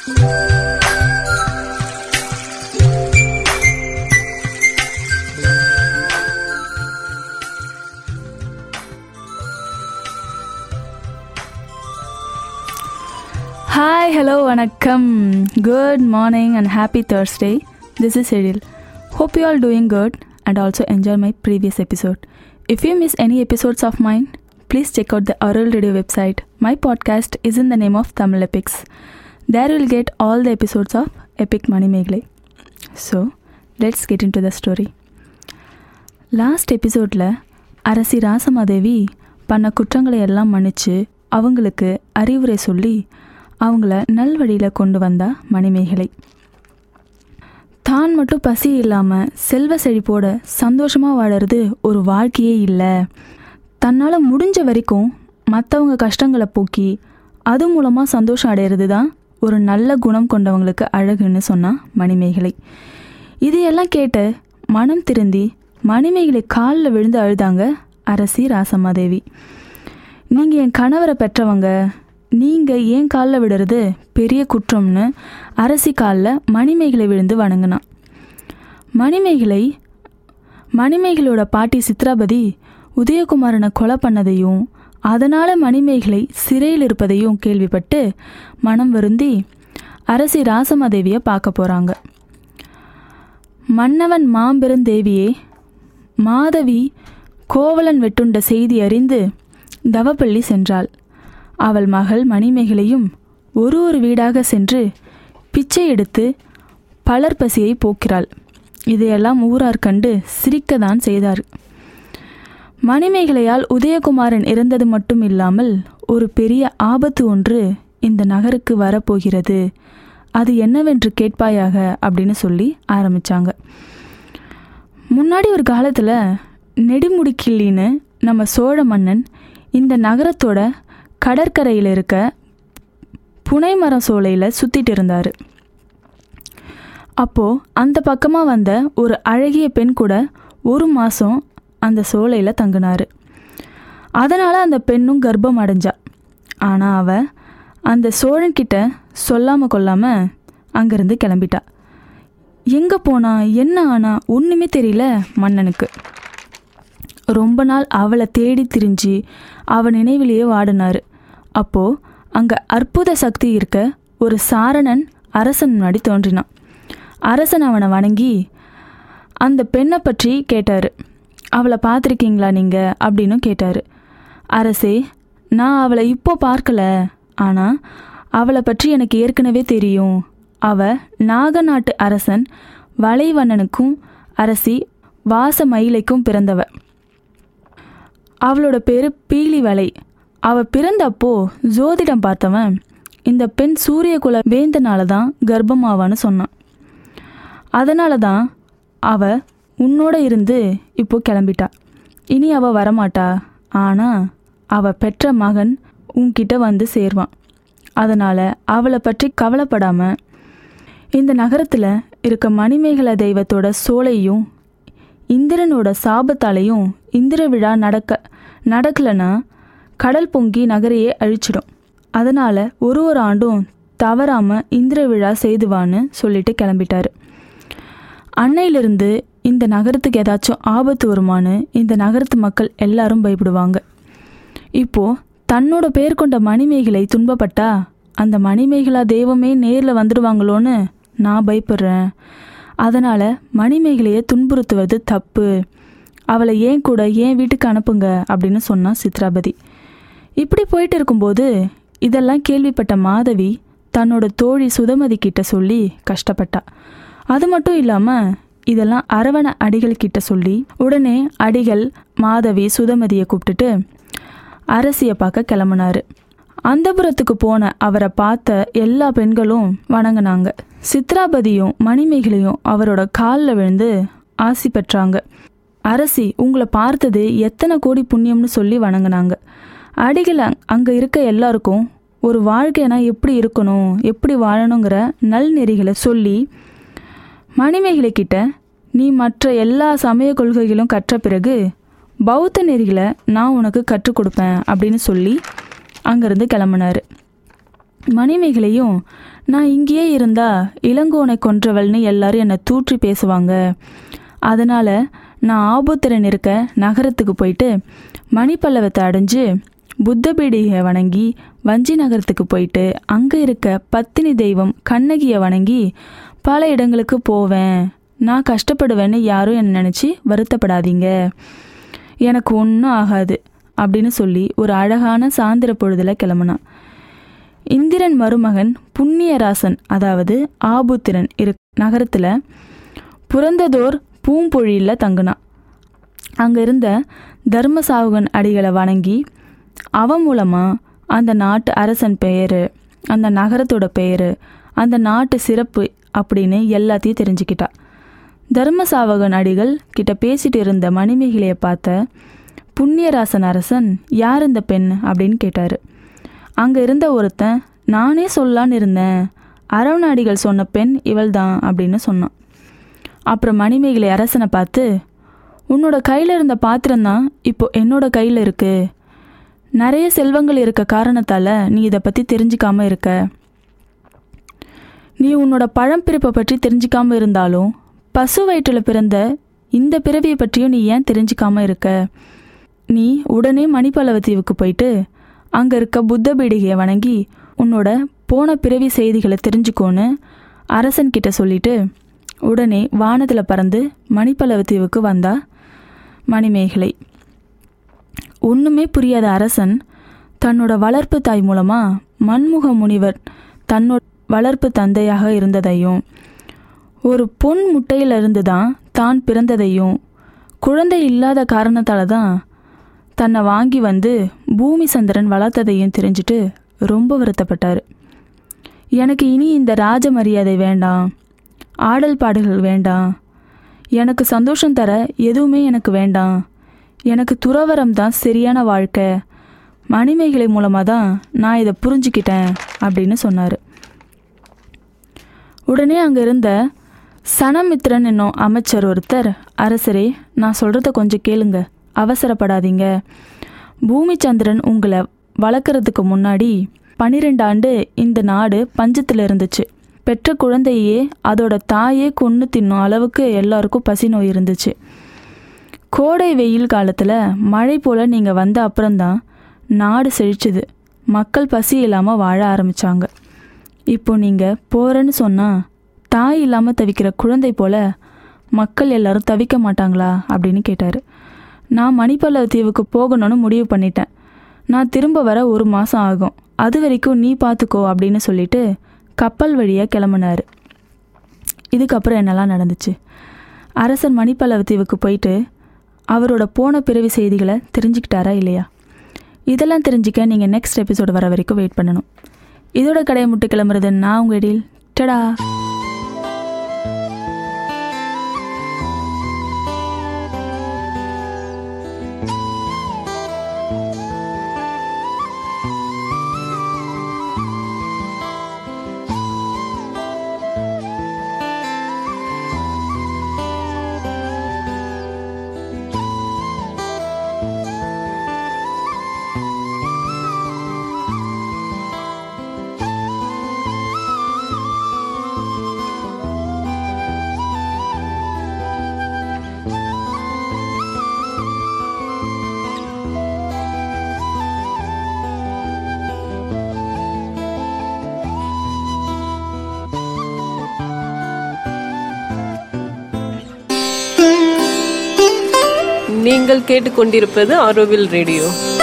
Hi, hello, vanakkam. Good morning and happy Thursday. This is Cyril. Hope you all doing good and also enjoy my previous episode. If you miss any episodes of mine, please check out the Oral Radio website. My podcast is in the name of Tamil Epics. There you'll get all the episodes of Epic Money Megle. So, let's get into the story. Last எபிசோடில் அரசி ராசமாதேவி பண்ண குற்றங்களை எல்லாம் மன்னிச்சு அவங்களுக்கு அறிவுரை சொல்லி அவங்கள நல்வழியில் கொண்டு வந்தா மணிமேகலை தான் மட்டும் பசி இல்லாமல் செல்வ செழிப்போட சந்தோஷமாக வாழறது ஒரு வாழ்க்கையே இல்லை தன்னால் முடிஞ்ச வரைக்கும் மற்றவங்க கஷ்டங்களை போக்கி அது மூலமாக சந்தோஷம் அடையிறது தான் ஒரு நல்ல குணம் கொண்டவங்களுக்கு அழகுன்னு சொன்னா மணிமேகலை இதையெல்லாம் கேட்டு மனம் திருந்தி மணிமேகலை காலில் விழுந்து அழுதாங்க அரசி ராசம்மாதேவி நீங்கள் என் கணவரை பெற்றவங்க நீங்கள் ஏன் காலில் விடுறது பெரிய குற்றம்னு அரசி காலில் மணிமேகலை விழுந்து வணங்கினான் மணிமேகலை மணிமேகலையோட பாட்டி சித்ராபதி உதயகுமாரனை கொலை பண்ணதையும் அதனால் மணிமேகலை சிறையில் இருப்பதையும் கேள்விப்பட்டு மனம் வருந்தி அரசி ராசமாதேவியை பார்க்க போகிறாங்க மன்னவன் மாம்பெருந்தேவியே மாதவி கோவலன் வெட்டுண்ட செய்தி அறிந்து தவப்பள்ளி சென்றாள் அவள் மகள் மணிமேகலையும் ஒரு ஒரு வீடாக சென்று பிச்சை எடுத்து பலர் பசியை போக்கிறாள் இதையெல்லாம் ஊரார் கண்டு சிரிக்கத்தான் செய்தார் மணிமேகலையால் உதயகுமாரன் இறந்தது மட்டும் இல்லாமல் ஒரு பெரிய ஆபத்து ஒன்று இந்த நகருக்கு வரப்போகிறது அது என்னவென்று கேட்பாயாக அப்படின்னு சொல்லி ஆரம்பித்தாங்க முன்னாடி ஒரு காலத்தில் நெடுமுடிக்கிள்ளின்னு நம்ம சோழ மன்னன் இந்த நகரத்தோட கடற்கரையில் இருக்க புனைமரம் சோலையில் சுற்றிட்டு இருந்தார் அப்போது அந்த பக்கமாக வந்த ஒரு அழகிய பெண் கூட ஒரு மாதம் அந்த சோலையில் தங்கினார் அதனால் அந்த பெண்ணும் கர்ப்பம் அடைஞ்சா ஆனால் அவ அந்த சோழன்கிட்ட சொல்லாமல் கொள்ளாமல் அங்கேருந்து கிளம்பிட்டா எங்கே போனா என்ன ஆனா ஒன்றுமே தெரியல மன்னனுக்கு ரொம்ப நாள் அவளை தேடி திரிஞ்சு அவ நினைவிலேயே வாடினார் அப்போது அங்கே அற்புத சக்தி இருக்க ஒரு சாரணன் அரசன் முன்னாடி தோன்றினான் அரசன் அவனை வணங்கி அந்த பெண்ணை பற்றி கேட்டார் அவளை பார்த்துருக்கீங்களா நீங்கள் அப்படின்னு கேட்டார் அரசே நான் அவளை இப்போ பார்க்கல ஆனால் அவளை பற்றி எனக்கு ஏற்கனவே தெரியும் அவ நாகநாட்டு அரசன் வளைவண்ணனுக்கும் அரசி வாச மயிலைக்கும் பிறந்தவ அவளோட பேர் பீலிவலை அவ பிறந்தப்போ ஜோதிடம் பார்த்தவன் இந்த பெண் சூரியகுல வேந்தனால தான் கர்ப்பமாவான்னு சொன்னான் அதனால தான் அவ உன்னோட இருந்து இப்போ கிளம்பிட்டா இனி அவ வரமாட்டா ஆனால் அவ பெற்ற மகன் உன்கிட்ட வந்து சேர்வான் அதனால் அவளை பற்றி கவலைப்படாமல் இந்த நகரத்தில் இருக்க மணிமேகலை தெய்வத்தோட சோலையும் இந்திரனோட சாபத்தாலையும் இந்திர விழா நடக்க நடக்கலைன்னா கடல் பொங்கி நகரையே அழிச்சிடும் அதனால் ஒரு ஒரு ஆண்டும் தவறாமல் இந்திர விழா செய்துவான்னு சொல்லிட்டு கிளம்பிட்டாரு அன்னையிலிருந்து இந்த நகரத்துக்கு ஏதாச்சும் ஆபத்து வருமானு இந்த நகரத்து மக்கள் எல்லாரும் பயப்படுவாங்க இப்போது தன்னோட பேர் கொண்ட மணிமேகலை துன்பப்பட்டா அந்த மணிமேகலா தெய்வமே நேரில் வந்துடுவாங்களோன்னு நான் பயப்படுறேன் அதனால் மணிமேகலையை துன்புறுத்துவது தப்பு அவளை ஏன் கூட ஏன் வீட்டுக்கு அனுப்புங்க அப்படின்னு சொன்னா சித்ராபதி இப்படி போயிட்டு இருக்கும்போது இதெல்லாம் கேள்விப்பட்ட மாதவி தன்னோட தோழி சுதமதி கிட்ட சொல்லி கஷ்டப்பட்டா அது மட்டும் இல்லாமல் இதெல்லாம் அரவண அடிகள் கிட்ட சொல்லி உடனே அடிகள் மாதவி சுதமதியை கூப்பிட்டுட்டு அரசியை பார்க்க கிளம்புனாரு அந்தபுரத்துக்கு போன அவரை பார்த்த எல்லா பெண்களும் வணங்கினாங்க சித்ராபதியும் மணிமேகலையும் அவரோட காலில் விழுந்து ஆசி பெற்றாங்க அரசி உங்களை பார்த்தது எத்தனை கோடி புண்ணியம்னு சொல்லி வணங்கினாங்க அடிகள் அங்கே இருக்க எல்லாருக்கும் ஒரு வாழ்க்கைனா எப்படி இருக்கணும் எப்படி வாழணுங்கிற நல்நெறிகளை சொல்லி மணிமேகலை கிட்ட நீ மற்ற எல்லா சமய கொள்கைகளும் கற்ற பிறகு பௌத்த நெறிகளை நான் உனக்கு கற்றுக் கொடுப்பேன் அப்படின்னு சொல்லி அங்கேருந்து கிளம்புனாரு மணிமேகலையும் நான் இங்கேயே இருந்தா இளங்கோனை கொன்றவள்னு எல்லாரும் என்னை தூற்றி பேசுவாங்க அதனால நான் ஆபுத்திரன் இருக்க நகரத்துக்கு போயிட்டு மணிப்பல்லவத்தை அடைஞ்சு புத்த பீடிகை வணங்கி வஞ்சி நகரத்துக்கு போயிட்டு அங்கே இருக்க பத்தினி தெய்வம் கண்ணகியை வணங்கி பல இடங்களுக்கு போவேன் நான் கஷ்டப்படுவேன்னு யாரும் என்னை நினச்சி வருத்தப்படாதீங்க எனக்கு ஒன்றும் ஆகாது அப்படின்னு சொல்லி ஒரு அழகான சாந்திர பொழுதுல கிளம்புனான் இந்திரன் மருமகன் புண்ணியராசன் அதாவது ஆபுத்திரன் இரு நகரத்தில் புரந்ததோர் பூம்பொழியில் தங்குனான் அங்கே இருந்த தர்மசாவுகன் அடிகளை வணங்கி அவன் மூலமாக அந்த நாட்டு அரசன் பெயர் அந்த நகரத்தோட பெயர் அந்த நாட்டு சிறப்பு அப்படின்னு எல்லாத்தையும் தெரிஞ்சுக்கிட்டா தர்மசாவகன் அடிகள் கிட்ட பேசிட்டு இருந்த மணிமேகலையை பார்த்த புண்ணியராசன் அரசன் யார் இந்த பெண் அப்படின்னு கேட்டார் அங்கே இருந்த ஒருத்தன் நானே சொல்லலான்னு இருந்தேன் அரவணாடிகள் சொன்ன பெண் இவள்தான் அப்படின்னு சொன்னான் அப்புறம் மணிமேகலை அரசனை பார்த்து உன்னோட கையில் இருந்த பாத்திரம்தான் இப்போ என்னோட கையில் இருக்கு நிறைய செல்வங்கள் இருக்க காரணத்தால் நீ இதை பற்றி தெரிஞ்சுக்காம இருக்க நீ உன்னோட பழம்பிறப்பை பற்றி தெரிஞ்சுக்காம இருந்தாலும் பசு வயிற்றில் பிறந்த இந்த பிறவியை பற்றியும் நீ ஏன் தெரிஞ்சுக்காம இருக்க நீ உடனே மணிப்பல்லவ தீவுக்கு போயிட்டு அங்கே இருக்க புத்த பீடிகையை வணங்கி உன்னோட போன பிறவி செய்திகளை தெரிஞ்சுக்கோன்னு அரசன்கிட்ட சொல்லிட்டு உடனே வானத்தில் பறந்து மணிப்பல்லவ தீவுக்கு வந்தா மணிமேகலை ஒன்றுமே புரியாத அரசன் தன்னோட வளர்ப்பு தாய் மூலமாக மன்முக முனிவர் தன்னோட வளர்ப்பு தந்தையாக இருந்ததையும் ஒரு பொன் முட்டையிலிருந்து தான் தான் பிறந்ததையும் குழந்தை இல்லாத காரணத்தால தான் தன்னை வாங்கி வந்து பூமி சந்திரன் வளர்த்ததையும் தெரிஞ்சுட்டு ரொம்ப வருத்தப்பட்டார் எனக்கு இனி இந்த ராஜ மரியாதை வேண்டாம் ஆடல் பாடல்கள் வேண்டாம் எனக்கு சந்தோஷம் தர எதுவுமே எனக்கு வேண்டாம் எனக்கு துறவரம் தான் சரியான வாழ்க்கை மணிமேகலை மூலமாக தான் நான் இதை புரிஞ்சுக்கிட்டேன் அப்படின்னு சொன்னார் உடனே அங்கே இருந்த சனமித்ரன் என்னும் அமைச்சர் ஒருத்தர் அரசரே நான் சொல்கிறத கொஞ்சம் கேளுங்க அவசரப்படாதீங்க பூமிச்சந்திரன் உங்களை வளர்க்குறதுக்கு முன்னாடி பன்னிரெண்டு ஆண்டு இந்த நாடு பஞ்சத்தில் இருந்துச்சு பெற்ற குழந்தையே அதோட தாயே கொன்று தின்னும் அளவுக்கு எல்லாருக்கும் பசி நோய் இருந்துச்சு கோடை வெயில் காலத்தில் மழை போல் நீங்கள் வந்த அப்புறம்தான் நாடு செழிச்சுது மக்கள் பசி இல்லாமல் வாழ ஆரம்பித்தாங்க இப்போ நீங்கள் போகிறேன்னு சொன்னால் தாய் இல்லாமல் தவிக்கிற குழந்தை போல மக்கள் எல்லாரும் தவிக்க மாட்டாங்களா அப்படின்னு கேட்டார் நான் மணிப்பல்லவ தீவுக்கு போகணும்னு முடிவு பண்ணிட்டேன் நான் திரும்ப வர ஒரு மாதம் ஆகும் அது வரைக்கும் நீ பார்த்துக்கோ அப்படின்னு சொல்லிட்டு கப்பல் வழியாக கிளம்புனாரு இதுக்கப்புறம் என்னெல்லாம் நடந்துச்சு அரசர் மணிப்பல்லவ தீவுக்கு போயிட்டு அவரோட போன பிறவி செய்திகளை தெரிஞ்சுக்கிட்டாரா இல்லையா இதெல்லாம் தெரிஞ்சுக்க நீங்கள் நெக்ஸ்ட் எபிசோடு வர வரைக்கும் வெயிட் பண்ணணும் இதோட கடையை முட்டு கிளம்புறது நான் உங்கள் இடையில் டடா நீங்கள் கேட்டுக்கொண்டிருப்பது ஆரோவில் ரேடியோ